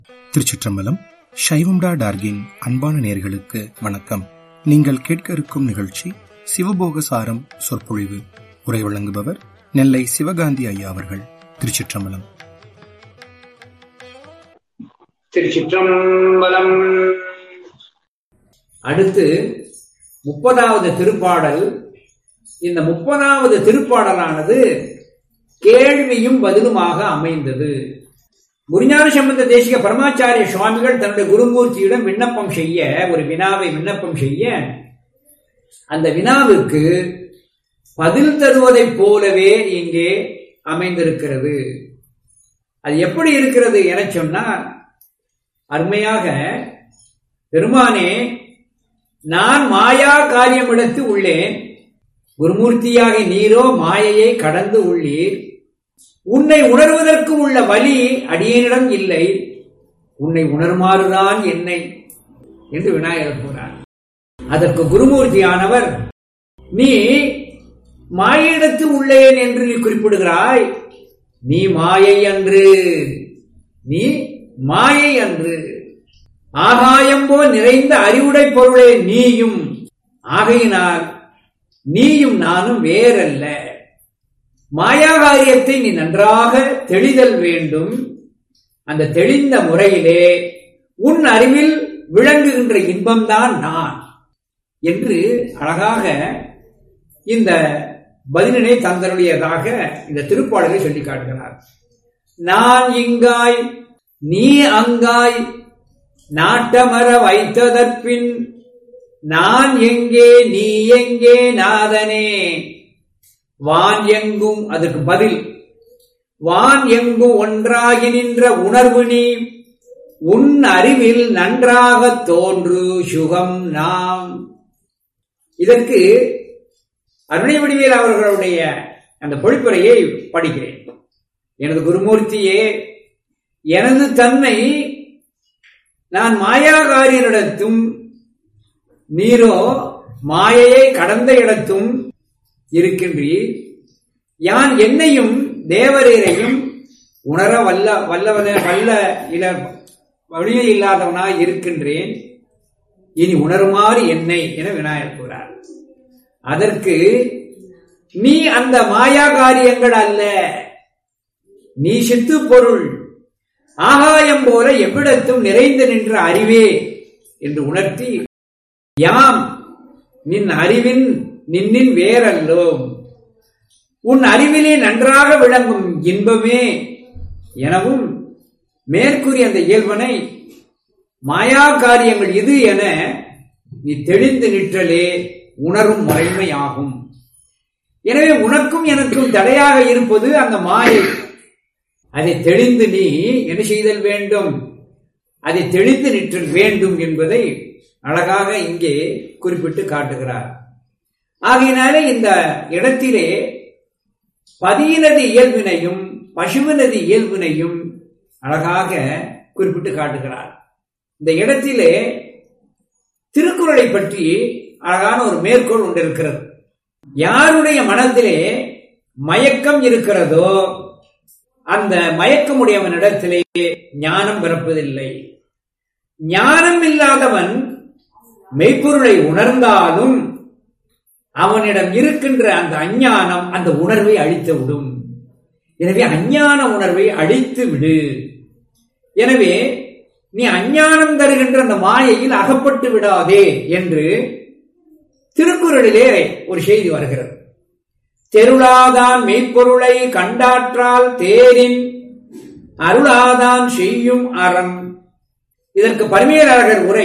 திருச்சிற்றம்பலம் சைவம்டா டார்கின் அன்பான நேர்களுக்கு வணக்கம் நீங்கள் கேட்க இருக்கும் நிகழ்ச்சி சிவபோக சாரம் சொற்பொழிவு உரை வழங்குபவர் நெல்லை சிவகாந்தி ஐயா அவர்கள் திருச்சிற்றம்பலம் திருச்சிற்றம்பலம் அடுத்து முப்பதாவது திருப்பாடல் இந்த முப்பதாவது திருப்பாடலானது கேள்வியும் பதிலுமாக அமைந்தது குருஞான சம்பந்த தேசிக பரமாச்சாரிய சுவாமிகள் தன்னுடைய குருமூர்த்தியிடம் விண்ணப்பம் செய்ய ஒரு வினாவை விண்ணப்பம் செய்ய அந்த வினாவுக்கு பதில் தருவதைப் போலவே இங்கே அமைந்திருக்கிறது அது எப்படி இருக்கிறது என சொன்னால் அருமையாக பெருமானே நான் மாயா காரியமிடத்து உள்ளேன் குருமூர்த்தியாக நீரோ மாயையை கடந்து உள்ளீர் உன்னை உணர்வதற்கு உள்ள வழி அடியேனிடம் இல்லை உன்னை உணர்மாறுதான் என்னை என்று விநாயகர் கூறார் அதற்கு குருமூர்த்தியானவர் நீ மாயிடத்து உள்ளேன் என்று நீ குறிப்பிடுகிறாய் நீ மாயை அன்று நீ மாயை அன்று ஆகாயம் போல் நிறைந்த அறிவுடை பொருளே நீயும் ஆகையினால் நீயும் நானும் வேறல்ல மாயாகாரியத்தை நீ நன்றாக தெளிதல் வேண்டும் அந்த தெளிந்த முறையிலே உன் அறிவில் விளங்குகின்ற இன்பம்தான் நான் என்று அழகாக இந்த பதிலினை தந்தருடையதாக இந்த திருப்பாடலை சொல்லி காட்டுகிறார் நான் இங்காய் நீ அங்காய் நாட்டமர வைத்ததற்பின் நான் எங்கே நீ எங்கே நாதனே வான் எங்கும் அதுக்கு பதில் வான் எங்கும் ஒன்றாகி நின்ற உணர்வு நீ உன் அறிவில் நன்றாக தோன்று சுகம் நாம் இதற்கு அருணை வடிவேல் அவர்களுடைய அந்த பொழிப்புரையை படிக்கிறேன் எனது குருமூர்த்தியே எனது தன்னை நான் மாயாகாரியனிடத்தும் நீரோ மாயையை கடந்த இடத்தும் இருக்கின்றீர் யான் என்னையும் தேவரீரையும் உணர வல்ல வல்லவன வல்ல இல வழியில் இல்லாதவனாய் இருக்கின்றேன் இனி உணருமாறு என்னை என விநாயகர் கூறார் அதற்கு நீ அந்த மாயா காரியங்கள் அல்ல நீ சித்து பொருள் ஆகாயம் போல எவ்விடத்தும் நிறைந்து நின்ற அறிவே என்று உணர்த்தி யாம் நின் அறிவின் நின்னின் வேறல்லோம் உன் அறிவிலே நன்றாக விளங்கும் இன்பமே எனவும் மேற்கூறிய அந்த இயல்பனை மாயா காரியங்கள் இது என நீ தெளிந்து நிற்றலே உணரும் முறைமையாகும் எனவே உனக்கும் எனக்கும் தடையாக இருப்பது அந்த மாயை அதை தெளிந்து நீ என்ன செய்தல் வேண்டும் அதை தெளிந்து நிற்றல் வேண்டும் என்பதை அழகாக இங்கே குறிப்பிட்டு காட்டுகிறார் ஆகையினாலே இந்த இடத்திலே பதியினது இயல்பினையும் பசுவினது இயல்பினையும் அழகாக குறிப்பிட்டு காட்டுகிறார் இந்த இடத்திலே திருக்குறளை பற்றி அழகான ஒரு மேற்கோள் ஒன்று இருக்கிறது யாருடைய மனத்திலே மயக்கம் இருக்கிறதோ அந்த மயக்கமுடையவனிடத்திலே ஞானம் பிறப்பதில்லை ஞானம் இல்லாதவன் மெய்ப்பொருளை உணர்ந்தாலும் அவனிடம் இருக்கின்ற அந்த அஞ்ஞானம் அந்த உணர்வை அழித்து விடும் எனவே அஞ்ஞான உணர்வை அழித்து விடு எனவே நீ அஞ்ஞானம் தருகின்ற அந்த மாயையில் அகப்பட்டு விடாதே என்று திருக்குறளிலே ஒரு செய்தி வருகிறது தெருளாதான் மெய்ப்பொருளை கண்டாற்றால் தேரின் அருளாதான் செய்யும் அறம் இதற்கு பரிமையராளர் உரை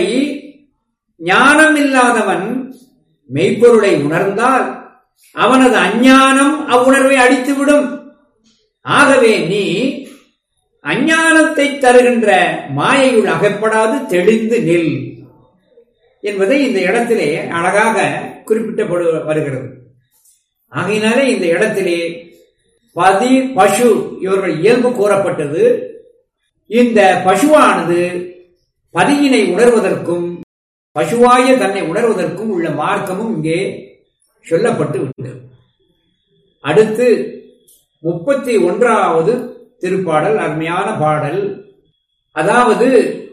ஞானம் இல்லாதவன் மெய்ப்பொருளை உணர்ந்தால் அவனது அஞ்ஞானம் அவ்வுணர்வை அடித்துவிடும் ஆகவே நீ அஞ்ஞானத்தை தருகின்ற மாயையுள் அகப்படாது தெளிந்து நில் என்பதை இந்த இடத்திலே அழகாக குறிப்பிட்டப்படு வருகிறது ஆகையினாலே இந்த இடத்திலே பதி பசு இவர்கள் இயல்பு கூறப்பட்டது இந்த பசுவானது பதியினை உணர்வதற்கும் பசுவாய தன்னை உணர்வதற்கும் உள்ள மார்க்கமும் இங்கே சொல்லப்பட்டு விட்டது அடுத்து முப்பத்தி ஒன்றாவது திருப்பாடல் அருமையான பாடல் அதாவது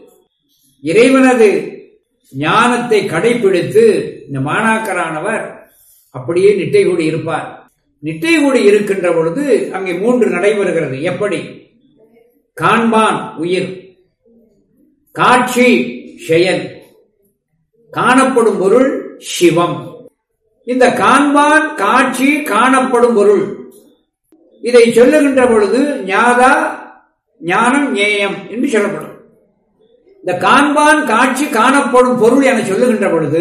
இறைவனது ஞானத்தை கடைபிடித்து இந்த மாணாக்கரானவர் அப்படியே நிட்டை கூடி இருப்பார் நிட்டை கூடி இருக்கின்ற பொழுது அங்கே மூன்று நடைபெறுகிறது எப்படி காண்பான் உயிர் காட்சி செயல் காணப்படும் பொருள் சிவம் இந்த காண்பான் காட்சி காணப்படும் பொருள் இதை சொல்லுகின்ற பொழுது ஞாதா ஞானம் ஞேயம் என்று சொல்லப்படும் இந்த காண்பான் காட்சி காணப்படும் பொருள் என சொல்லுகின்ற பொழுது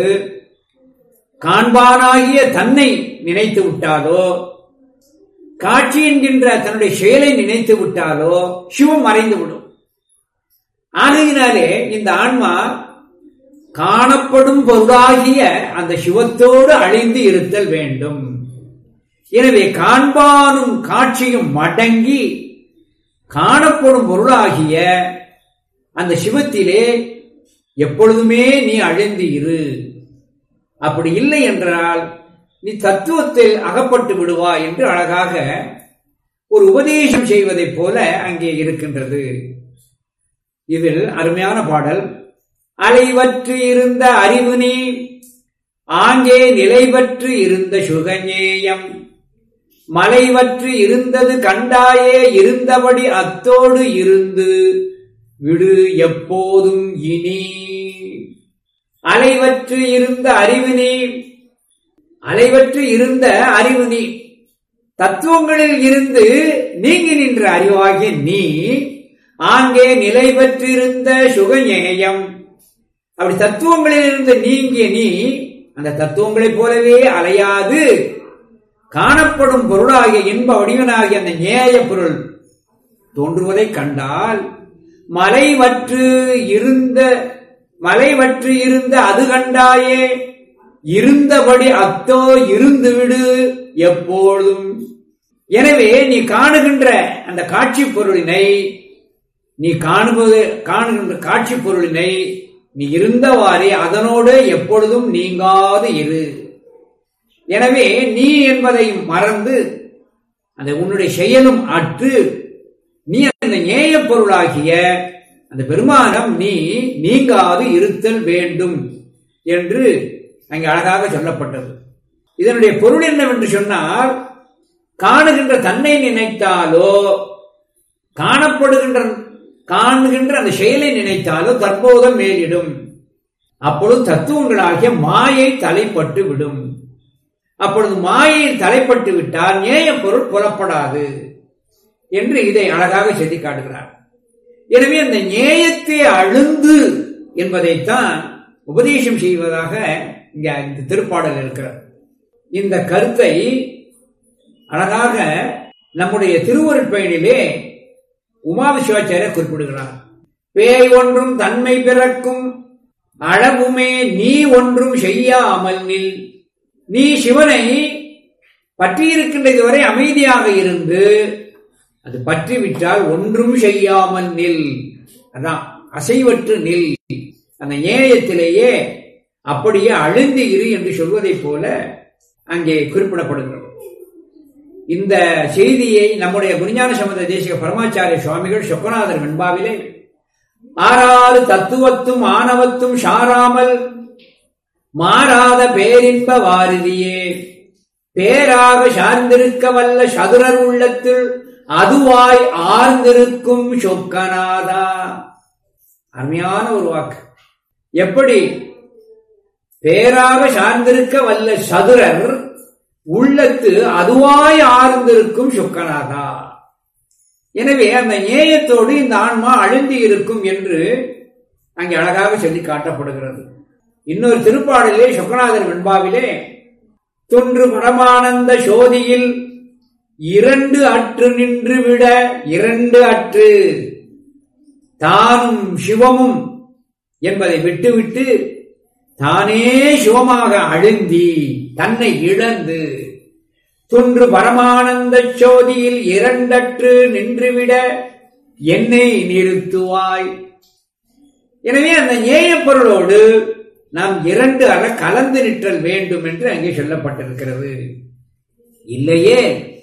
காண்பானாகிய தன்னை நினைத்து விட்டாலோ காட்சி என்கின்ற தன்னுடைய செயலை நினைத்து விட்டாலோ சிவம் மறைந்து விடும் ஆகையினாலே இந்த ஆன்மா காணப்படும் பொருளாகிய அந்த சிவத்தோடு அழிந்து இருத்தல் வேண்டும் எனவே காண்பானும் காட்சியும் மடங்கி காணப்படும் பொருளாகிய அந்த சிவத்திலே எப்பொழுதுமே நீ அழிந்து இரு அப்படி இல்லை என்றால் நீ தத்துவத்தில் அகப்பட்டு விடுவாய் என்று அழகாக ஒரு உபதேசம் செய்வதைப் போல அங்கே இருக்கின்றது இதில் அருமையான பாடல் அலைவற்று இருந்த அறிவு நீ ஆங்கே நிலைவற்று இருந்த சுகஞேயம் மலைவற்று இருந்தது கண்டாயே இருந்தபடி அத்தோடு இருந்து விடு எப்போதும் இனி அலைவற்று இருந்த அறிவு நீ அலைவற்று இருந்த அறிவு நீ தத்துவங்களில் இருந்து நீங்கி நின்ற அறிவாகிய நீ ஆங்கே நிலை பெற்றிருந்த சுகஞேயம் அப்படி தத்துவங்களில் இருந்து நீங்கிய நீ அந்த தத்துவங்களைப் போலவே அலையாது காணப்படும் பொருளாகிய இன்ப வடிவனாகிய அந்த நேய பொருள் தோன்றுவதை கண்டால் மலைவற்று இருந்த மலைவற்று இருந்த அது கண்டாயே இருந்தபடி அத்தோ இருந்து விடு எப்பொழுதும் எனவே நீ காணுகின்ற அந்த காட்சி பொருளினை நீ காணுவது காணுகின்ற காட்சி பொருளினை நீ இருந்தவாறே அதனோடு எப்பொழுதும் நீங்காது இரு எனவே நீ என்பதை மறந்து அந்த உன்னுடைய செயலும் அற்று நீ அந்த நேய பொருளாகிய அந்த பெருமானம் நீ நீங்காது இருத்தல் வேண்டும் என்று அங்கே அழகாக சொல்லப்பட்டது இதனுடைய பொருள் என்னவென்று சொன்னால் காணுகின்ற தன்னை நினைத்தாலோ காணப்படுகின்ற காணுகின்ற அந்த செயலை நினைத்தாலோ தற்போதம் மேலிடும் அப்பொழுது தத்துவங்களாகிய மாயை தலைப்பட்டு விடும் அப்பொழுது மாயையில் தலைப்பட்டு விட்டால் நேய பொருள் புலப்படாது என்று இதை அழகாக சொல்லி காட்டுகிறார் எனவே அந்த நேயத்தை அழுந்து என்பதைத்தான் உபதேசம் செய்வதாக இங்க இந்த திருப்பாடல் இருக்கிறார் இந்த கருத்தை அழகாக நம்முடைய திருவருட்பயனிலே உமாவி சிவாச்சாரியர் குறிப்பிடுகிறார் பேய் ஒன்றும் தன்மை பிறக்கும் அளவுமே நீ ஒன்றும் செய்யாமல் நில் நீ சிவனை பற்றியிருக்கின்ற இதுவரை அமைதியாக இருந்து அது பற்றிவிட்டால் ஒன்றும் செய்யாமல் நில் அதான் அசைவற்று நில் அந்த நேயத்திலேயே அப்படியே அழுந்து இரு என்று சொல்வதைப் போல அங்கே குறிப்பிடப்படுகிறது இந்த செய்தியை நம்முடைய குருஞான சம்பந்த தேசிக பரமாச்சாரிய சுவாமிகள் சொக்கநாதர் வெண்பாவிலே ஆறாறு தத்துவத்தும் ஆணவத்தும் சாராமல் மாறாத பேரின்ப வாரிதியே பேராக சார்ந்திருக்க வல்ல சதுரர் உள்ளத்தில் அதுவாய் ஆர்ந்திருக்கும் சொக்கநாதா அருமையான ஒரு வாக்கு எப்படி பேராக சார்ந்திருக்க வல்ல சதுரர் உள்ளத்து அதுவாய் ஆர்ந்திருக்கும் சொக்கநாதா எனவே அந்த நேயத்தோடு இந்த ஆன்மா அழுந்தி இருக்கும் என்று அங்கே அழகாக சொல்லி காட்டப்படுகிறது இன்னொரு திருப்பாடலே சொக்கநாதர் வெண்பாவிலே தொன்று பரமானந்த சோதியில் இரண்டு அற்று நின்று விட இரண்டு அற்று தானும் சிவமும் என்பதை விட்டுவிட்டு தானே சிவமாக அழுந்தி தன்னை இழந்து தொன்று பரமானந்த சோதியில் இரண்டற்று நின்றுவிட என்னை நிறுத்துவாய் எனவே அந்த நேய பொருளோடு நாம் இரண்டு அற கலந்து நிற்றல் வேண்டும் என்று அங்கே சொல்லப்பட்டிருக்கிறது இல்லையே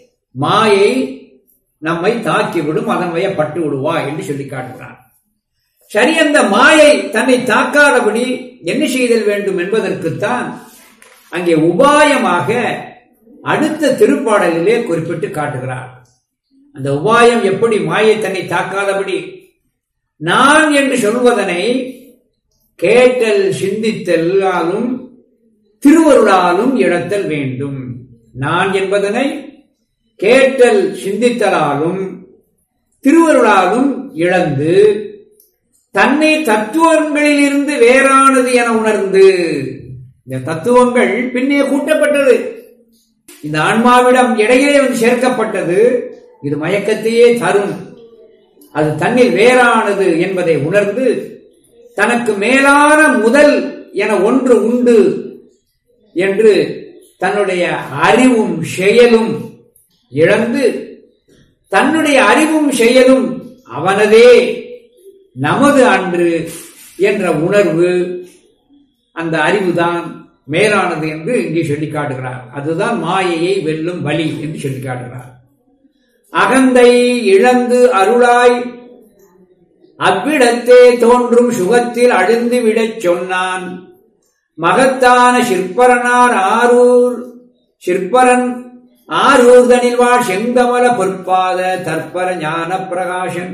மாயை நம்மை தாக்கிவிடும் அதன் வய பட்டு விடுவா என்று சொல்லி காட்டுகிறார் சரி அந்த மாயை தன்னை தாக்காதபடி என்ன செய்தல் வேண்டும் என்பதற்குத்தான் அங்கே உபாயமாக அடுத்த திருப்பாடலிலே குறிப்பிட்டு காட்டுகிறார் அந்த உபாயம் எப்படி மாயை தன்னை தாக்காதபடி நான் என்று சொல்வதனை கேட்டல் சிந்தித்தலாலும் திருவருளாலும் இழத்தல் வேண்டும் நான் என்பதனை கேட்டல் சிந்தித்தலாலும் திருவருளாலும் இழந்து தன்னை தத்துவங்களில் இருந்து வேறானது என உணர்ந்து இந்த தத்துவங்கள் பின்னே கூட்டப்பட்டது இந்த ஆன்மாவிடம் இடையே வந்து சேர்க்கப்பட்டது இது மயக்கத்தையே தரும் அது தன்னில் வேறானது என்பதை உணர்ந்து தனக்கு மேலான முதல் என ஒன்று உண்டு என்று தன்னுடைய அறிவும் செயலும் இழந்து தன்னுடைய அறிவும் செயலும் அவனதே நமது அன்று என்ற உணர்வு அந்த அறிவுதான் மேலானது என்று இங்கே சொல்லி காட்டுகிறார் அதுதான் மாயையை வெல்லும் வழி என்று சொல்லி காட்டுகிறார் அகந்தை இழந்து அருளாய் அவ்விடத்தே தோன்றும் சுகத்தில் அழிந்து விடச் சொன்னான் மகத்தான சிற்பரனார் ஆரூர் சிற்பரன் ஆரூர்தனில் வாழ் செங்கமல பொற்பாத தற்பர ஞான பிரகாசன்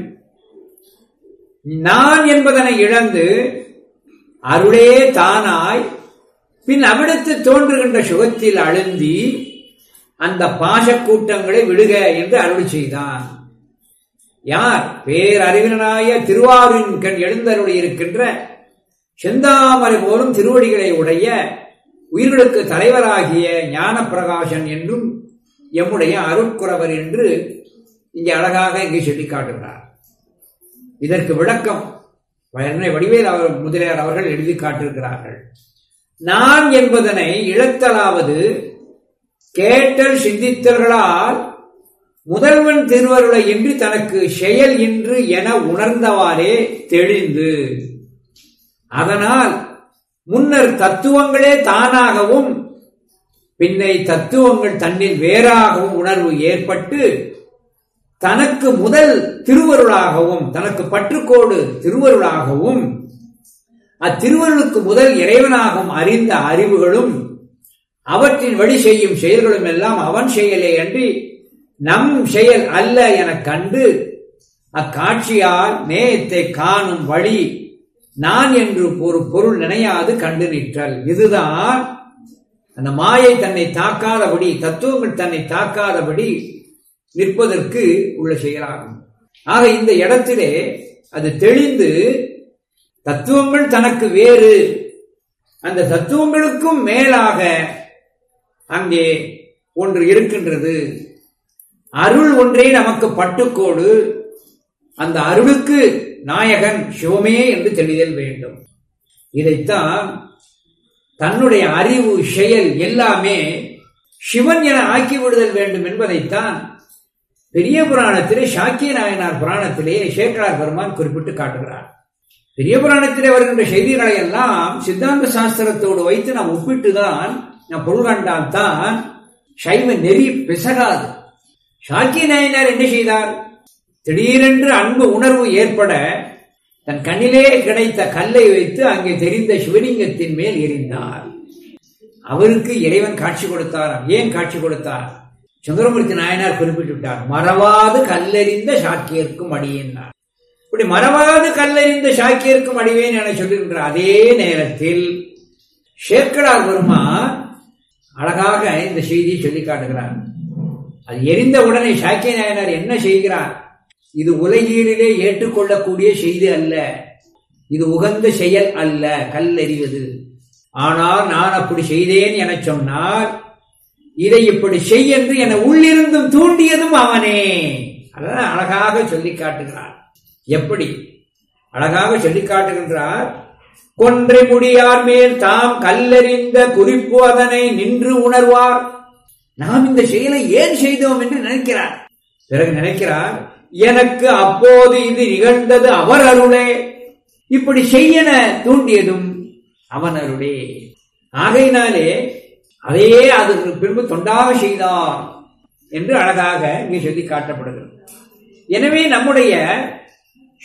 நான் என்பதனை இழந்து அருளே தானாய் பின் அவிடத்து தோன்றுகின்ற சுகத்தில் அழுந்தி அந்த பாசக்கூட்டங்களை விடுக என்று அருள் செய்தான் யார் பேரறிவினாய திருவாரூரின் கண் எழுந்தருளி இருக்கின்ற செந்தாமரை போலும் திருவடிகளை உடைய உயிர்களுக்கு தலைவராகிய ஞான பிரகாசன் என்றும் எம்முடைய அருட்குறவர் என்று இங்கே அழகாக இங்கே சொல்லி காட்டுகிறார் இதற்கு விளக்கம் வயர்னை வடிவேல் அவர் முதலியார் அவர்கள் எழுதி காட்டிருக்கிறார்கள் நான் என்பதனை இழத்தலாவது கேட்டல் சிந்தித்தல்களால் முதல்வன் திருவருளை இன்றி தனக்கு செயல் இன்று என உணர்ந்தவாறே தெளிந்து அதனால் முன்னர் தத்துவங்களே தானாகவும் பின்னை தத்துவங்கள் தன்னில் வேறாகவும் உணர்வு ஏற்பட்டு தனக்கு முதல் திருவருளாகவும் தனக்கு பற்றுக்கோடு திருவருளாகவும் அத்திருவருளுக்கு முதல் இறைவனாகவும் அறிந்த அறிவுகளும் அவற்றின் வழி செய்யும் செயல்களும் எல்லாம் அவன் செயலே அன்றி நம் செயல் அல்ல எனக் கண்டு அக்காட்சியால் நேயத்தை காணும் வழி நான் என்று ஒரு பொருள் நினையாது கண்டு நிற்றல் இதுதான் அந்த மாயை தன்னை தாக்காதபடி தத்துவங்கள் தன்னை தாக்காதபடி நிற்பதற்கு உள்ள செயலாகும் ஆக இந்த இடத்திலே அது தெளிந்து தத்துவங்கள் தனக்கு வேறு அந்த தத்துவங்களுக்கும் மேலாக அங்கே ஒன்று இருக்கின்றது அருள் ஒன்றே நமக்கு பட்டுக்கோடு அந்த அருளுக்கு நாயகன் சிவமே என்று தெளிதல் வேண்டும் இதைத்தான் தன்னுடைய அறிவு செயல் எல்லாமே சிவன் என ஆக்கி விடுதல் வேண்டும் என்பதைத்தான் பெரிய புராணத்திலே சாக்கிய நாயனார் புராணத்திலே சேக்கரார் பெருமான் குறிப்பிட்டு காட்டுகிறார் பெரிய புராணத்திலே வருகின்ற செய்திகளை எல்லாம் சித்தாந்த சாஸ்திரத்தோடு வைத்து நாம் ஒப்பிட்டுதான் நாம் பொருள் கண்டால் தான் சைவ நெறி பிசகாது சாக்கிய நாயனார் என்ன செய்தார் திடீரென்று அன்பு உணர்வு ஏற்பட தன் கண்ணிலே கிடைத்த கல்லை வைத்து அங்கே தெரிந்த சிவலிங்கத்தின் மேல் எறிந்தார் அவருக்கு இறைவன் காட்சி கொடுத்தாராம் ஏன் காட்சி கொடுத்தார் சுந்தரமூர்த்தி நாயனார் குறிப்பிட்டுவிட்டார் மறவாது கல்லெறிந்த சாக்கியர்க்கும் அடியேன்னார் இப்படி மறவாது கல்லெறிந்த சாக்கியர்க்கும் அடிவேன் என சொல்லுகின்ற அதே நேரத்தில் சேக்கடார் பெருமான் அழகாக இந்த செய்தியை சொல்லி காட்டுகிறார் அது எரிந்த உடனே சாக்கிய நாயனார் என்ன செய்கிறார் இது உலகீழிலே ஏற்றுக்கொள்ளக்கூடிய செய்தி அல்ல இது உகந்த செயல் அல்ல கல் எறிவது ஆனால் நான் அப்படி செய்தேன் என சொன்னால் இதை இப்படி செய் என்று என உள்ளிருந்தும் தூண்டியதும் அவனே அதான் அழகாக சொல்லி காட்டுகிறார் எப்படி அழகாக சொல்லி காட்டுகின்றார் கொன்றை முடியார் மேல் தாம் கல்லறிந்த குறிப்பு அதனை நின்று உணர்வார் நாம் இந்த செயலை ஏன் செய்தோம் என்று நினைக்கிறார் பிறகு நினைக்கிறார் எனக்கு அப்போது இது நிகழ்ந்தது அவர் அருளே இப்படி செய்யன தூண்டியதும் அவன் அருளே ஆகையினாலே அதையே அதற்கு பின்பு தொண்டாக செய்தார் என்று அழகாக இங்கே சொல்லி காட்டப்படுகிறது எனவே நம்முடைய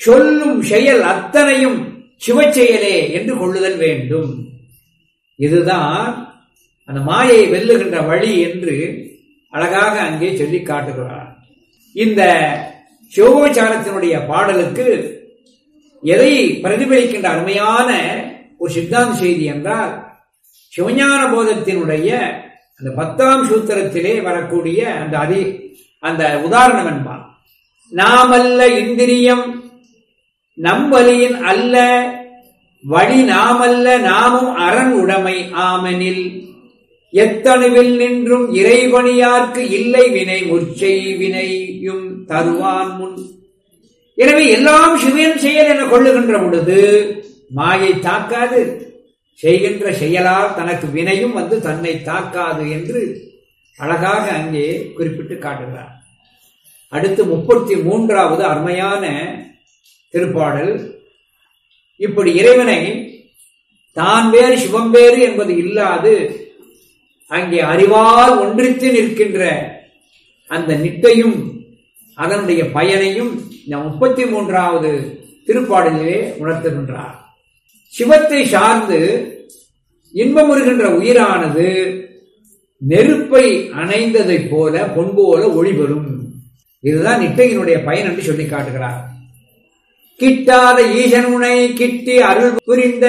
சொல்லும் செயல் அத்தனையும் சிவச்செயலே என்று கொள்ளுதல் வேண்டும் இதுதான் அந்த மாயை வெல்லுகின்ற வழி என்று அழகாக அங்கே சொல்லி காட்டுகிறார் இந்த சிவோச்சாரத்தினுடைய பாடலுக்கு எதை பிரதிபலிக்கின்ற அருமையான ஒரு சித்தாந்த செய்தி என்றால் சிவஞான போதத்தினுடைய அந்த பத்தாம் சூத்திரத்திலே வரக்கூடிய அந்த அதி அந்த உதாரணம் என்பார் நாமல்ல இந்திரியம் நம்பலியின் அல்ல வழி நாமல்ல நாமும் அரண் உடைமை ஆமனில் எத்தனுவில் நின்றும் இறைவனியார்க்கு இல்லை வினை முற்செய் வினையும் தருவான் முன் எனவே எல்லாம் சிவன் செயல் என கொள்ளுகின்ற பொழுது மாயை தாக்காது செய்கின்ற செயலால் தனக்கு வினையும் வந்து தன்னை தாக்காது என்று அழகாக அங்கே குறிப்பிட்டு காட்டுகிறார் அடுத்து முப்பத்தி மூன்றாவது அருமையான திருப்பாடல் இப்படி இறைவனை தான் வேறு சிவம் வேறு என்பது இல்லாது அங்கே அறிவால் ஒன்றித்து நிற்கின்ற அந்த நிட்டையும் அதனுடைய பயனையும் இந்த முப்பத்தி மூன்றாவது திருப்பாடலிலே உணர்த்துகின்றார் சிவத்தை சார்ந்து இன்பமுறுகின்ற உயிரானது நெருப்பை அணைந்ததைப் போல பொன்போல ஒளிபெறும் இதுதான் நிட்டையினுடைய பயன் என்று சொல்லி காட்டுகிறார் கிட்டாத ஈசனுனை கிட்டி அருள் புரிந்த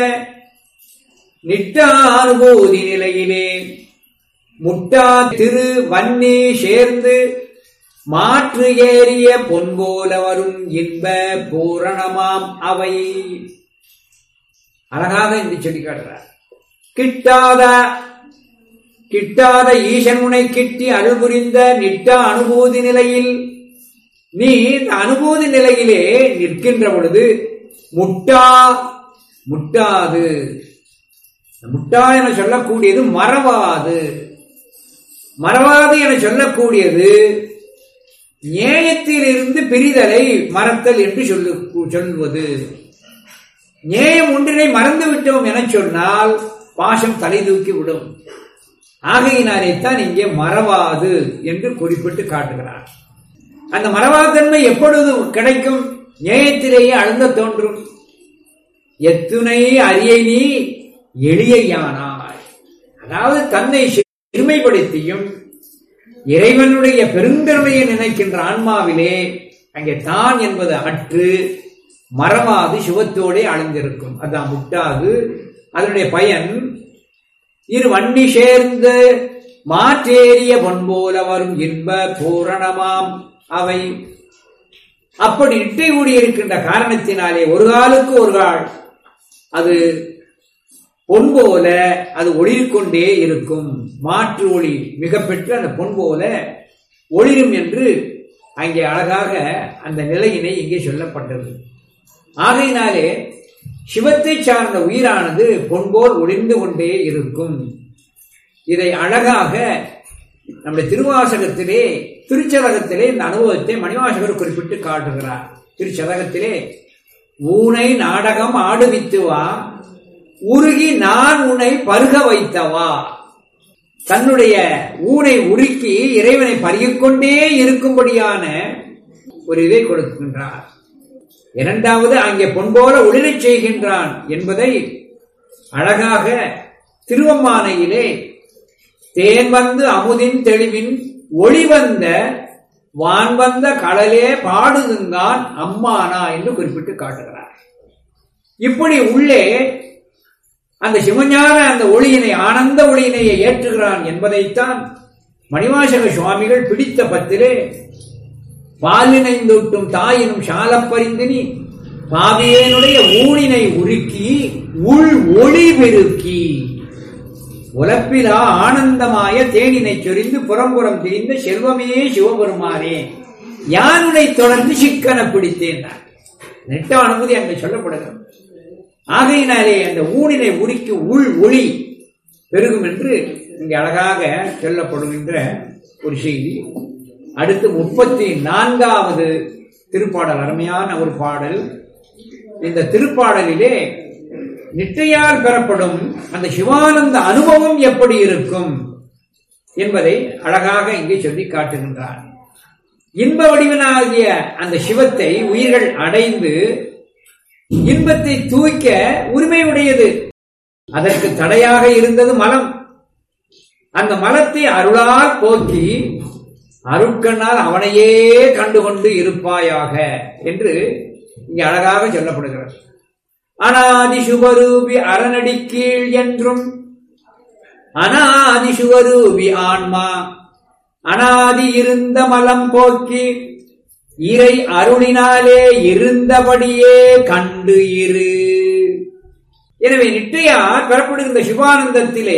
நிட்டானுபூதி நிலையிலே முட்டா திரு வன்னி சேர்ந்து மாற்று ஏறிய பொன்போல வரும் இன்ப பூரணமாம் அவை அழகாக இங்கு சொல்லி காட்டுறார் கிட்டாத கிட்டாத ஈசனுனை கிட்டி அருள் புரிந்த நிட்டா அனுபூதி நிலையில் நீ இந்த அனுபூதி நிலையிலே நிற்கின்ற பொழுது முட்டா முட்டாது முட்டா என சொல்லக்கூடியது மறவாது மறவாது என சொல்லக்கூடியது நியாயத்திலிருந்து பிரிதலை மறத்தல் என்று சொல்லு சொல்வது நேயம் ஒன்றினை மறந்து விட்டோம் என சொன்னால் பாசம் தலை தூக்கி விடும் ஆகையினாலே தான் இங்கே மறவாது என்று குறிப்பிட்டு காட்டுகிறார் அந்த மறவாதன்மை எப்பொழுது கிடைக்கும் நேயத்திலேயே அழுந்த தோன்றும் எத்துணை அரியை நீ எளியானாய் அதாவது தன்னை சிறுமைப்படுத்தியும் இறைவனுடைய பெருந்தன்மையை நினைக்கின்ற ஆன்மாவிலே அங்கே தான் என்பது அற்று மறவாது சிவத்தோடே அழிந்திருக்கும் அதான் முட்டாது அதனுடைய பயன் இரு வன்னி சேர்ந்து மாற்றேறிய பொன்போல வரும் இன்ப பூரணமாம் அவை அப்படி இட்டை கூடியிருக்கின்ற காரணத்தினாலே ஒரு காலுக்கு ஒரு கால் அது பொன் போல அது ஒளிர்கொண்டே இருக்கும் மாற்று ஒளி மிக பெற்று அந்த பொன் போல ஒளிரும் என்று அங்கே அழகாக அந்த நிலையினை இங்கே சொல்லப்பட்டது ஆகையினாலே சிவத்தை சார்ந்த உயிரானது பொன்போல் ஒளிர்ந்து கொண்டே இருக்கும் இதை அழகாக நம்முடைய திருவாசகத்திலே திருச்சதகத்திலே இந்த அனுபவத்தை மணிவாசகர் குறிப்பிட்டு காட்டுகிறார் திருச்சதகத்திலே ஊனை நாடகம் ஆடுவித்துவா உருகி நான் உன்னை பருக வைத்தவா தன்னுடைய ஊனை உருக்கி இறைவனை பருகிக்கொண்டே இருக்கும்படியான ஒரு இதை கொடுக்கின்றார் இரண்டாவது அங்கே பொன்போல ஒளிரச் செய்கின்றான் என்பதை அழகாக திருவம்மானையிலே தேன் வந்து அமுதின் தெளிவின் ஒளி வந்த வான் வந்த கடலே பாடுதுங்கான் அம்மானா என்று குறிப்பிட்டு காட்டுகிறார் இப்படி உள்ளே அந்த சிவஞான அந்த ஒளியினை ஆனந்த ஒளியினையை ஏற்றுகிறான் என்பதைத்தான் மணிவாசக சுவாமிகள் பிடித்த பத்திலே பாலினைந்தொட்டும் தாயினும் சாலப்பறிந்தினி பாவியனுடைய ஊனினை உருக்கி உள் ஒளி பெருக்கி உலப்பிலா ஆனந்தமாய தேனினை சொரிந்து புறம்புறம் திரிந்த செல்வமே சிவபெருமானே யானுனை தொடர்ந்து சிக்கன பிடித்தேன் நெட்ட அனுமதி அங்கே சொல்லப்படுகிறது ஆகையினாலே அந்த ஊனினை உருக்கி உள் ஒளி பெருகும் என்று இங்கே அழகாக சொல்லப்படுகின்ற ஒரு செய்தி அடுத்து முப்பத்தி நான்காவது திருப்பாடல் அருமையான ஒரு பாடல் இந்த திருப்பாடலிலே நிட்டையால் பெறப்படும் அந்த சிவானந்த அனுபவம் எப்படி இருக்கும் என்பதை அழகாக இங்கே சொல்லி காட்டுகின்றார் இன்ப வடிவனாகிய அந்த சிவத்தை உயிர்கள் அடைந்து இன்பத்தை தூய்க்க உரிமை உடையது அதற்கு தடையாக இருந்தது மலம் அந்த மலத்தை அருளால் போக்கி அருட்கண்ணால் அவனையே கண்டுகொண்டு இருப்பாயாக என்று இங்கே அழகாக சொல்லப்படுகிறது அனாதி சுவரூபி அரணடி கீழ் என்றும் அனாதி சுவரூபி ஆன்மா அனாதி இருந்த மலம் போக்கி இறை அருளினாலே இருந்தபடியே கண்டு இரு எனவே நிட்டையார் பெறப்படுகின்ற சிவானந்தத்திலே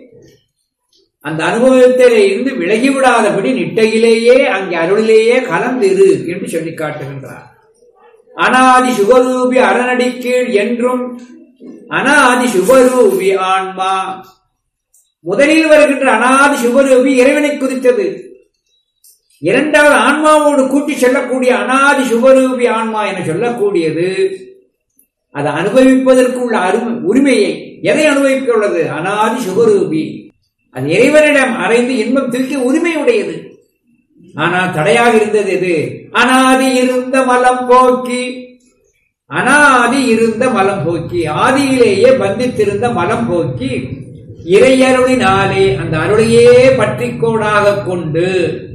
அந்த அனுபவத்திலே இருந்து விலகிவிடாதபடி நிட்டையிலேயே அங்கே அருளிலேயே கலந்து இரு என்று சொல்லி காட்டுகின்றார் அனாதி சுகரூபி அரணடி கீழ் என்றும் அனாதி சுகரூபி ஆன்மா முதலில் வருகின்ற அனாதி சுகரூபி இறைவனை குறித்தது இரண்டாவது ஆன்மாவோடு கூட்டி செல்லக்கூடிய அனாதி சுகரூபி ஆன்மா என சொல்லக்கூடியது அதை அனுபவிப்பதற்கு உள்ள அருமை உரிமையை எதை அனுபவிக்க உள்ளது அனாதி சுகரூபி அது இறைவனிடம் அறைந்து இன்பம் தூக்கி உரிமை உடையது ஆனால் தடையாக இருந்தது எது அனாதி இருந்த மலம் போக்கி அனாதி இருந்த மலம் போக்கி ஆதியிலேயே பந்தித்திருந்த மலம் போக்கி இறையருளினாலே அந்த அருளையே பற்றி கோடாக கொண்டு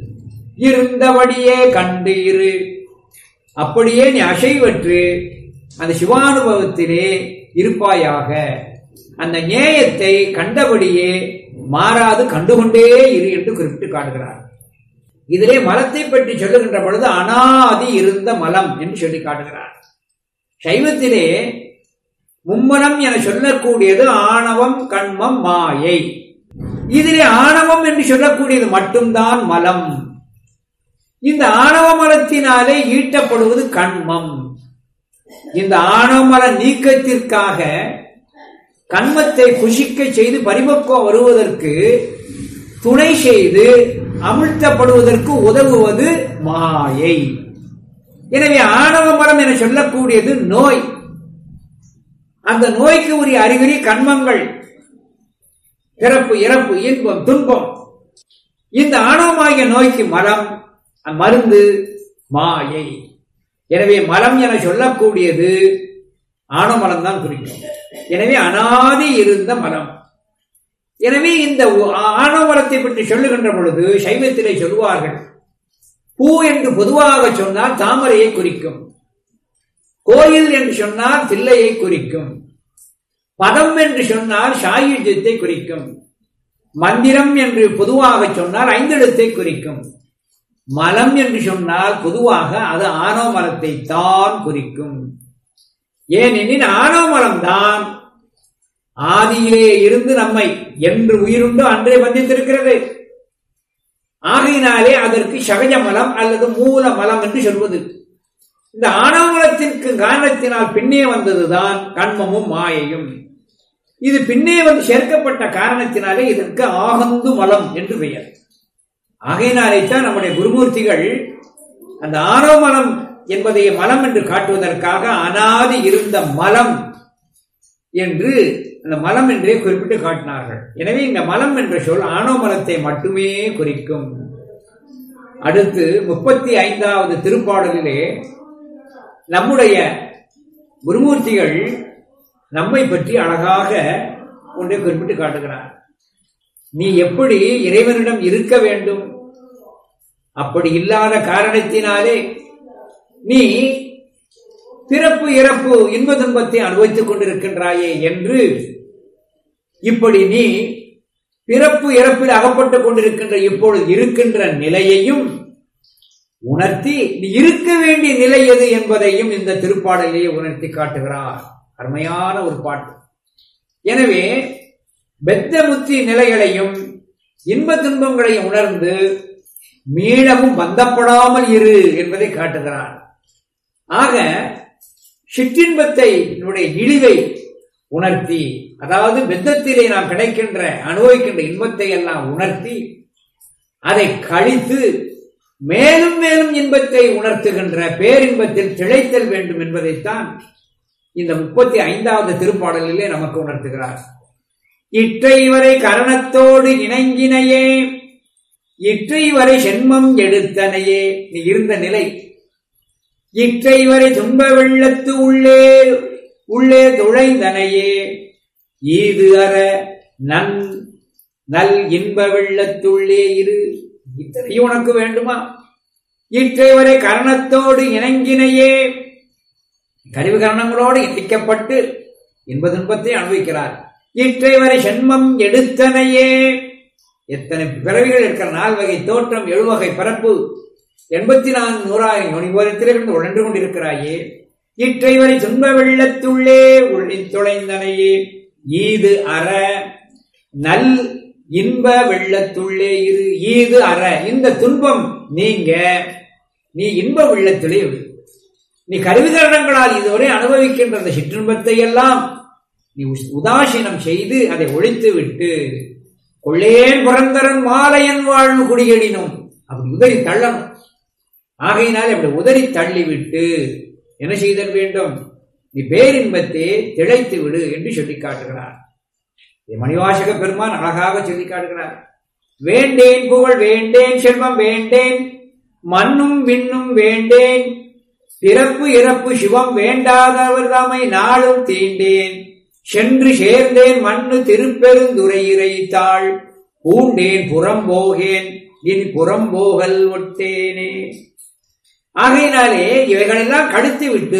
இருந்தபடியே கண்டு இரு அப்படியே நீ அசைவற்று அந்த சிவானுபவத்திலே இருப்பாயாக அந்த நேயத்தை கண்டபடியே மாறாது கண்டுகொண்டே இரு என்று குறிப்பிட்டு காட்டுகிறார் இதிலே மலத்தை பற்றி சொல்லுகின்ற பொழுது அனாதி இருந்த மலம் என்று சொல்லி காட்டுகிறார் சைவத்திலே மும்மலம் என சொல்லக்கூடியது ஆணவம் கண்மம் மாயை இதிலே ஆணவம் என்று சொல்லக்கூடியது மட்டும்தான் மலம் இந்த ஆணவ மலத்தினாலே ஈட்டப்படுவது கண்மம் இந்த ஆணவ மல நீக்கத்திற்காக கண்மத்தை குஷிக்க செய்து பரிபக்குவம் வருவதற்கு துணை செய்து அமிழ்த்தப்படுவதற்கு உதவுவது மாயை எனவே ஆணவ மரம் என சொல்லக்கூடியது நோய் அந்த நோய்க்கு உரிய அறிகுறி கண்மங்கள் பிறப்பு இறப்பு இன்பம் துன்பம் இந்த ஆணவமாகிய நோய்க்கு மரம் மருந்து மாயை எனவே மலம் என சொல்லக்கூடியது ஆணவமலம் தான் குறிக்கும் எனவே அனாதி இருந்த மலம் எனவே இந்த ஆணவமலத்தை பற்றி சொல்லுகின்ற பொழுது சைவத்திலே சொல்லுவார்கள் பூ என்று பொதுவாக சொன்னால் தாமரையை குறிக்கும் கோயில் என்று சொன்னால் தில்லையை குறிக்கும் பதம் என்று சொன்னால் சாயுஜ்யத்தை குறிக்கும் மந்திரம் என்று பொதுவாக சொன்னால் ஐந்தெழுத்தை குறிக்கும் மலம் என்று சொன்னால் பொதுவாக அது ஆணவ மலத்தை தான் குறிக்கும் ஏனெனில் ஆணவ மலம் தான் ஆதியிலே இருந்து நம்மை என்று உயிருண்டோ அன்றே வந்தித்திருக்கிறது ஆகையினாலே அதற்கு சகஜ மலம் அல்லது மூல மலம் என்று சொல்வது இந்த ஆணவமலத்திற்கு காரணத்தினால் பின்னே வந்ததுதான் கண்மமும் மாயையும் இது பின்னே வந்து சேர்க்கப்பட்ட காரணத்தினாலே இதற்கு ஆகந்து மலம் என்று பெயர் ஆகையினாலே தான் நம்முடைய குருமூர்த்திகள் அந்த ஆணவ மலம் என்பதை மலம் என்று காட்டுவதற்காக அனாதி இருந்த மலம் என்று அந்த மலம் என்றே குறிப்பிட்டு காட்டினார்கள் எனவே இந்த மலம் என்ற சொல் ஆணவ மலத்தை மட்டுமே குறிக்கும் அடுத்து முப்பத்தி ஐந்தாவது திருப்பாடலிலே நம்முடைய குருமூர்த்திகள் நம்மை பற்றி அழகாக ஒன்றை குறிப்பிட்டு காட்டுகிறார் நீ எப்படி இறைவனிடம் இருக்க வேண்டும் அப்படி இல்லாத காரணத்தினாலே நீ பிறப்பு இறப்பு இன்ப துன்பத்தை அனுபவித்துக் கொண்டிருக்கின்றாயே என்று இப்படி நீ பிறப்பு இறப்பில் அகப்பட்டுக் கொண்டிருக்கின்ற இப்பொழுது இருக்கின்ற நிலையையும் உணர்த்தி நீ இருக்க வேண்டிய நிலை எது என்பதையும் இந்த திருப்பாடலையே உணர்த்தி காட்டுகிறார் அருமையான ஒரு பாட்டு எனவே பெத்த முத்தி நிலைகளையும் இன்ப துன்பங்களையும் உணர்ந்து மீளவும் பந்தப்படாமல் இரு என்பதை காட்டுகிறார் ஆக சிற்றின்பத்தை இழிவை உணர்த்தி அதாவது பெத்தத்திலே நாம் கிடைக்கின்ற அனுபவிக்கின்ற இன்பத்தை எல்லாம் உணர்த்தி அதை கழித்து மேலும் மேலும் இன்பத்தை உணர்த்துகின்ற பேரின்பத்தில் திளைத்தல் வேண்டும் என்பதைத்தான் இந்த முப்பத்தி ஐந்தாவது திருப்பாடலிலே நமக்கு உணர்த்துகிறார் இற்றை வரை கரணத்தோடு இணங்கினையே இற்றை வரை சென்மம் எடுத்தனையே நீ இருந்த நிலை இற்றை வரை துன்ப வெள்ளத்து உள்ளே உள்ளே துழைந்தனையே ஈது அற நன் நல் இன்ப வெள்ளத்துள்ளே இரு இத்தனையும் உனக்கு வேண்டுமா இற்றை வரை கரணத்தோடு இணங்கினையே கருவி கரணங்களோடு இணைக்கப்பட்டு இன்ப துன்பத்தை அனுபவிக்கிறார் இற்றை வரை சென்மம் எடுத்தனையே எத்தனை பிறவிகள் இருக்கிற நால்வகை தோற்றம் எழுவகை பரப்பு எண்பத்தி நான்கு நூறாயிரம் யுனிவரத்திலிருந்து உழன்று கொண்டிருக்கிறாயே இற்றை வரை துன்ப வெள்ளத்துள்ளே உள்ளி துளைந்தனையே ஈது அற நல் இன்ப வெள்ளத்துள்ளே இரு ஈது அற இந்த துன்பம் நீங்க நீ இன்ப வெள்ளத்திலே விடு நீ கருவிகரணங்களால் இதுவரை அனுபவிக்கின்ற அந்த சிற்றின்பத்தை எல்லாம் நீ உதாசீனம் செய்து அதை ஒழித்து விட்டு கொள்ளேன் புரந்தரன் மாலையன் வாழ்வு குடியடினும் அப்படி உதறி தள்ளணும் ஆகையினால் அப்படி உதறி தள்ளிவிட்டு என்ன செய்தல் வேண்டும் நீ பேரின்பத்தை திளைத்து விடு என்று சொல்லி காட்டுகிறார் மணிவாசக பெருமான் அழகாக சொல்லி காட்டுகிறார் வேண்டேன் புகழ் வேண்டேன் செல்வம் வேண்டேன் மண்ணும் விண்ணும் வேண்டேன் பிறப்பு இறப்பு சிவம் வேண்டாதவர் தாமை நாளும் தீண்டேன் சென்று சேர்ந்தேன் மண்ணு திருப்பெருந்துரையிறை தாள் பூண்டேன் புறம்போகேன் இனி புறம்போகல் ஒட்டேனே ஆகையினாலே இவைகளெல்லாம் கடுத்து விட்டு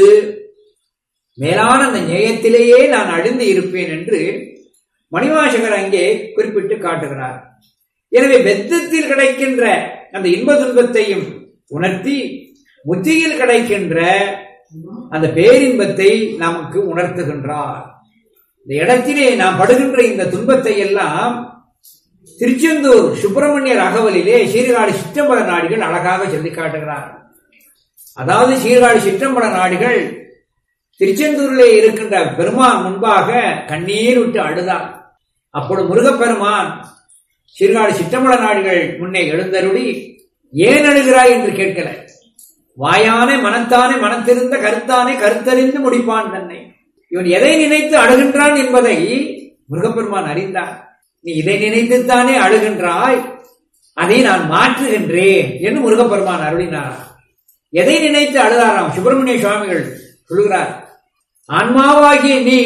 மேலான அந்த நியாயத்திலேயே நான் அழிந்து இருப்பேன் என்று மணிவாசகர் அங்கே குறிப்பிட்டு காட்டுகிறார் எனவே வெத்தத்தில் கிடைக்கின்ற அந்த இன்ப துன்பத்தையும் உணர்த்தி புத்தியில் கிடைக்கின்ற அந்த பேரின்பத்தை நமக்கு உணர்த்துகின்றார் இந்த இடத்திலே நாம் படுகின்ற இந்த துன்பத்தை எல்லாம் திருச்செந்தூர் சுப்பிரமணியர் அகவலிலே சீர்காழி சிற்றம்பல நாடிகள் அழகாக சொல்லி காட்டுகிறார் அதாவது சீர்காழி சிற்றம்பல நாடிகள் திருச்செந்தூரிலே இருக்கின்ற பெருமான் முன்பாக கண்ணீர் விட்டு அழுதார் அப்பொழுது முருகப்பெருமான் சீர்காழி சிற்றம்பல நாடிகள் முன்னே எழுந்தருளி ஏன் அழுகிறாய் என்று கேட்கல வாயானே மனத்தானே மனத்திருந்த கருத்தானே கருத்தறிந்து முடிப்பான் தன்னை இவன் எதை நினைத்து அழுகின்றான் என்பதை முருகப்பெருமான் அறிந்தார் நீ இதை நினைத்துத்தானே அழுகின்றாய் அதை நான் மாற்றுகின்றேன் என்று முருகப்பெருமான் அருளினார் எதை நினைத்து அழுதாராம் சுப்பிரமணிய சுவாமிகள் சொல்லுகிறார் ஆன்மாவாகிய நீ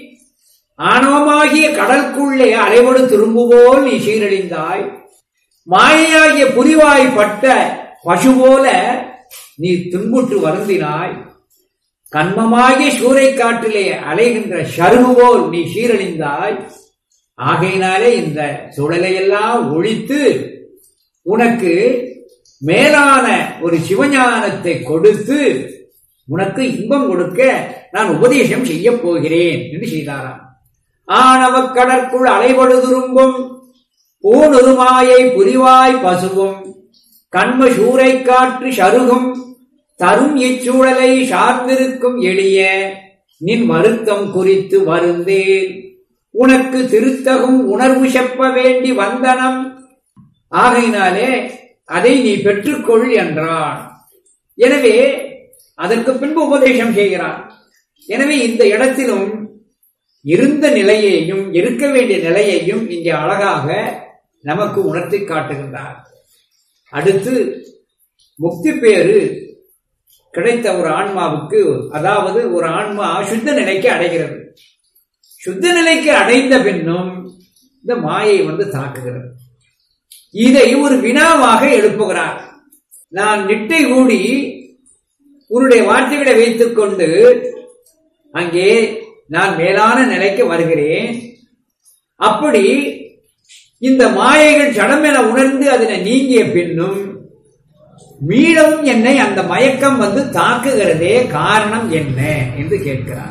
ஆணவமாகிய கடற்குள்ளே அலைவடு திரும்புவோல் நீ சீரழிந்தாய் மாயையாகிய புரிவாய் பட்ட பசு போல நீ துன்புற்று வருந்தினாய் கண்மமாகிய சூறை காட்டிலே அலைகின்ற சருகு போல் நீ சீரழிந்தாய் ஆகையினாலே இந்த சுழலையெல்லாம் ஒழித்து உனக்கு மேலான ஒரு சிவஞானத்தை கொடுத்து உனக்கு இன்பம் கொடுக்க நான் உபதேசம் செய்ய போகிறேன் என்று செய்தாராம் ஆணவ கடற்குள் அலைபடுதுரும்பும் பூணுருமாயை புரிவாய் பசுவும் கண்ம சூறை காற்று சருகும் தரும் இச்சூழலை சார்ந்திருக்கும் எளிய நின் வருத்தம் குறித்து வருந்தேன் உனக்கு திருத்தகும் உணர்வு செப்ப வேண்டி வந்தனம் ஆகையினாலே அதை நீ பெற்றுக்கொள் என்றான் எனவே அதற்கு பின்பு உபதேசம் செய்கிறார் எனவே இந்த இடத்திலும் இருந்த நிலையையும் இருக்க வேண்டிய நிலையையும் இங்கே அழகாக நமக்கு உணர்த்தி காட்டுகின்றார் அடுத்து முக்தி பேரு கிடைத்த ஒரு ஆன்மாவுக்கு அதாவது ஒரு ஆன்மா சுத்த நிலைக்கு அடைகிறது சுத்த நிலைக்கு அடைந்த பின்னும் இந்த மாயை வந்து தாக்குகிறது இதை ஒரு வினாவாக எழுப்புகிறார் நான் நிட்டை கூடி உன்னுடைய வார்த்தைகளை வைத்துக் கொண்டு அங்கே நான் மேலான நிலைக்கு வருகிறேன் அப்படி இந்த மாயைகள் சடம் என உணர்ந்து அதனை நீங்கிய பின்னும் மீளவும் என்னை அந்த மயக்கம் வந்து தாக்குகிறதே காரணம் என்ன என்று கேட்கிறார்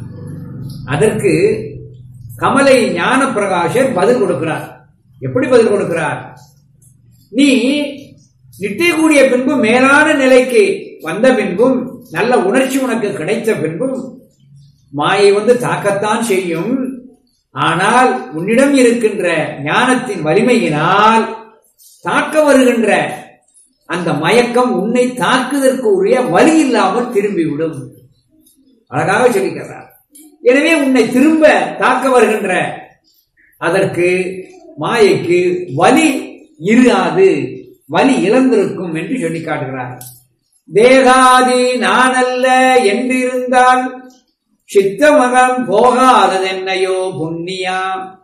அதற்கு கமலை ஞான பிரகாஷர் பதில் கொடுக்கிறார் எப்படி பதில் கொடுக்கிறார் நீ நிட்டை கூடிய பின்பு மேலான நிலைக்கு வந்த பின்பும் நல்ல உணர்ச்சி உனக்கு கிடைத்த பின்பும் மாயை வந்து தாக்கத்தான் செய்யும் ஆனால் உன்னிடம் இருக்கின்ற ஞானத்தின் வலிமையினால் தாக்க வருகின்ற அந்த மயக்கம் உன்னை தாக்குதற்கு உரிய வலி இல்லாமல் திரும்பிவிடும் அழகாக சொல்லிக்கிறார் எனவே உன்னை திரும்ப தாக்க வருகின்ற அதற்கு மாயைக்கு வலி இராது வலி இழந்திருக்கும் என்று சொல்லி காட்டுகிறார் தேகாதி நானல்ல என்றிருந்தால் சித்தமகம் போகாததென்னையோ புண்ணியா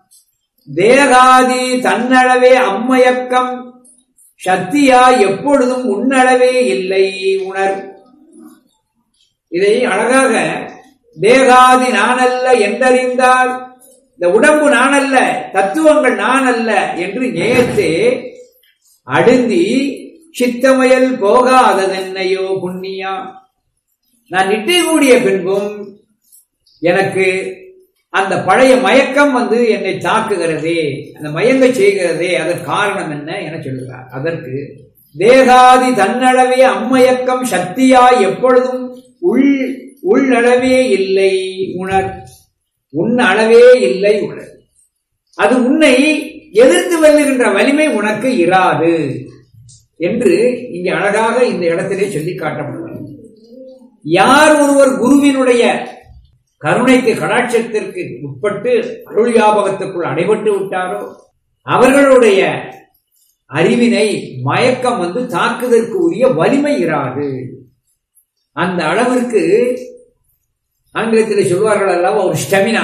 தேகாதி தன்னளவே அம்மயக்கம் சக்தியா எப்பொழுதும் உன்னளவே இல்லை உணர் இதை அழகாக தேகாதி நானல்ல என்றறிந்தால் இந்த உடம்பு நானல்ல தத்துவங்கள் நானல்ல என்று நேர்த்தே அடுந்தி சித்தமயல் போகாததென்னையோ புண்ணியா நான் நிட்டை கூடிய பின்பும் எனக்கு அந்த பழைய மயக்கம் வந்து என்னை தாக்குகிறதே அந்த மயங்க செய்கிறதே அதன் காரணம் என்ன என சொல்கிறார் அதற்கு தேகாதி தன்னளவே அம்மயக்கம் சக்தியாய் எப்பொழுதும் உள் உள்ளளவே இல்லை உணர் உன் அளவே இல்லை உணர் அது உன்னை எதிர்த்து வெல்லுகின்ற வலிமை உனக்கு இராது என்று இங்கே அழகாக இந்த இடத்திலே சொல்லி காட்டப்படுகிறது யார் ஒருவர் குருவினுடைய கருணைக்கு கடாட்சத்திற்கு உட்பட்டு அருள் ஞாபகத்துக்குள் அடைபட்டு விட்டாரோ அவர்களுடைய அறிவினை மயக்கம் வந்து தாக்குதற்கு உரிய வலிமை இராது அந்த அளவிற்கு ஆங்கிலத்தில் சொல்வார்கள் அல்லவா ஒரு ஸ்டெமினா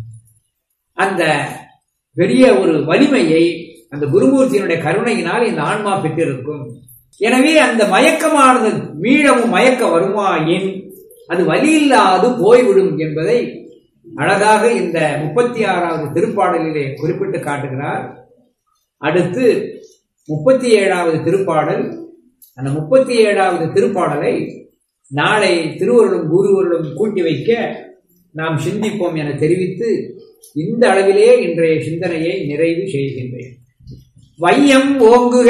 அந்த பெரிய ஒரு வலிமையை அந்த குருமூர்த்தியினுடைய கருணையினால் இந்த ஆன்மா பெற்றிருக்கும் எனவே அந்த மயக்கமானது மீளவும் மயக்க வருமாயின் அது வலி இல்லாது போய்விடும் என்பதை அழகாக இந்த முப்பத்தி ஆறாவது திருப்பாடலிலே குறிப்பிட்டு காட்டுகிறார் அடுத்து முப்பத்தி ஏழாவது திருப்பாடல் அந்த முப்பத்தி ஏழாவது திருப்பாடலை நாளை திருவருளும் குருவருளும் கூட்டி வைக்க நாம் சிந்திப்போம் என தெரிவித்து இந்த அளவிலே இன்றைய சிந்தனையை நிறைவு செய்கின்றேன் வையம் ஓங்குக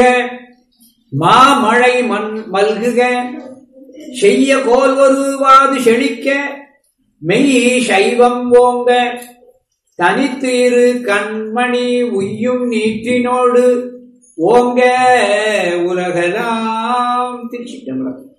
மாமழை மண் மல்குக செய்ய கோல் வருவாது செழிக்க மெய் சைவம் ஓங்க தனித்து இரு கண்மணி உய்யும் நீற்றினோடு ஓங்க உலகலாம் திருச்சிட்டம்பலம்